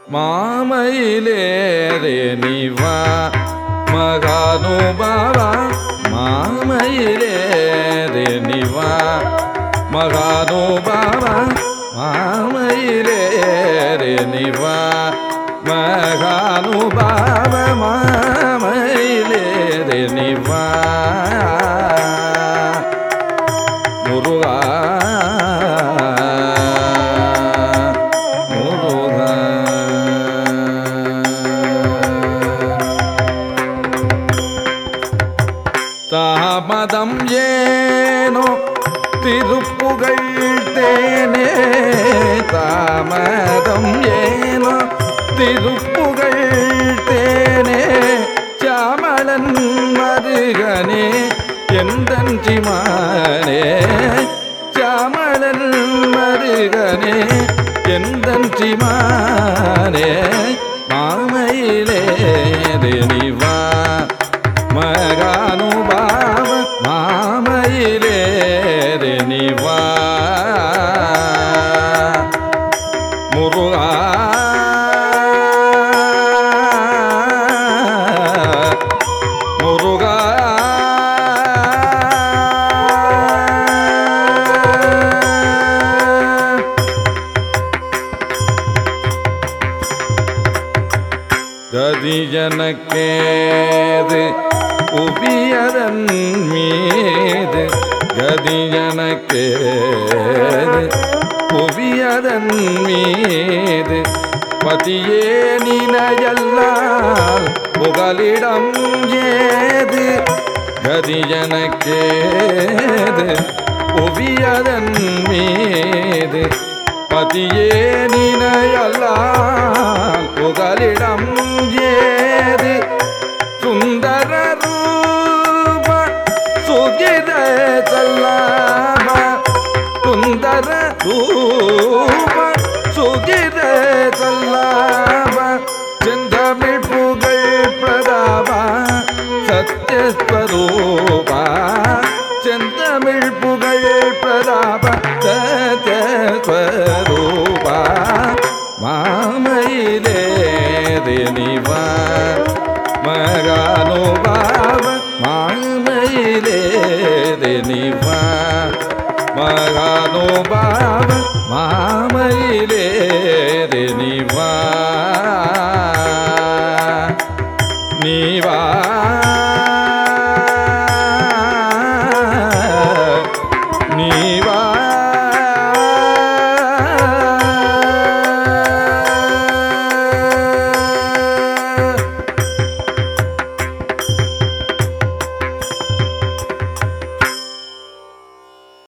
மாமையிலே நிவா மகானுபாவ மாமையிலே நிவா மகானுபாவ மாமையிலே நிவா மகானுபாவ மாமையிலே நிவா முருகா முருகா தாமதம் ஏனோ திருப்புகழ் தேனே தாமதம் ஏனோ திருப்புகழ் தேனே சாமளன் மருகனே எந்தன் சிமானே சாமளன் மருகனே எந்தன் சிமானே மாமையிலே நிவா மகானுபாவ மாமையிலே நிவா முருகா முருகா கதிஜனக்கேது உபியதன் மீது கதிஜனக்கேது புவியதன் மீது பதியே நினையல்லால் புகலிடம் ஏது கதிஜனக்கேது புவியதன் மீது பதியே நினையல்லால் புகலிடம் ஏது சுந்தர ரூப சுகிர செல்லாம சுந்தர ரூப சுகிர செல்லாம செந்தமிழ் புகழ் பிரதாபா சத்யஸ்வரூபா செந்தமிழ் புகழ் பிரதாப சத்யஸ்வரூபா மாமையிலே நிவா மகானுபாவ மாமையிலே நிவா மகானுபாவ மாமையிலே நிவா